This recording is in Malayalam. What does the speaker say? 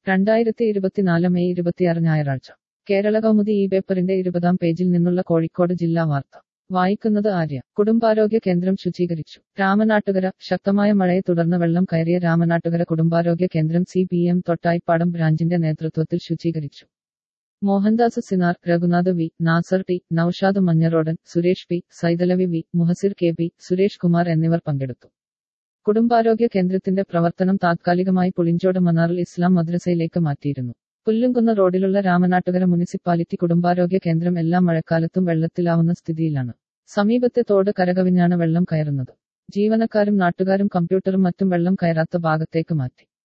രണ്ടായിരത്തി ഇരുപത്തിനാല് മെയ് ഇരുപത്തിയാറ് ഞായറാഴ്ച കേരള കൗമുദി ഈ പേപ്പറിന്റെ ഇരുപതാം പേജിൽ നിന്നുള്ള കോഴിക്കോട് ജില്ലാ വാർത്ത വായിക്കുന്നത് ആര്യ കുടുംബാരോഗ്യ കേന്ദ്രം ശുചീകരിച്ചു രാമനാട്ടുകര ശക്തമായ മഴയെ തുടർന്ന് വെള്ളം കയറിയ രാമനാട്ടുകര കുടുംബാരോഗ്യ കേന്ദ്രം സി പി എം തൊട്ടായിപ്പാടം ബ്രാഞ്ചിന്റെ നേതൃത്വത്തിൽ ശുചീകരിച്ചു Mohandas Sinar Raghunath V Nasar T Noushad Manjarodan Suresh P Saithalavi V Muhasir K P Suresh Kumar എന്നിവർ പങ്കെടുത്തു കുടുംബാരോഗ്യ കേന്ദ്രത്തിന്റെ പ്രവർത്തനം താത്കാലികമായി പുളിഞ്ചോട് മനാറുൽ ഇസ്ലാം മദ്രസയിലേക്ക് മാറ്റിയിരുന്നു പുല്ലുംകുന്ന് റോഡിലുള്ള രാമനാട്ടുകര മുനിസിപ്പാലിറ്റി കുടുംബാരോഗ്യ കേന്ദ്രം എല്ലാ മഴക്കാലത്തും വെള്ളത്തിലാവുന്ന സ്ഥിതിയിലാണ് സമീപത്തെ തോട് കരകവിഞ്ഞാണ് വെള്ളം കയറുന്നത് ജീവനക്കാരും നാട്ടുകാരും കമ്പ്യൂട്ടറും മറ്റും വെള്ളം കയറാത്ത ഭാഗത്തേക്ക് മാറ്റി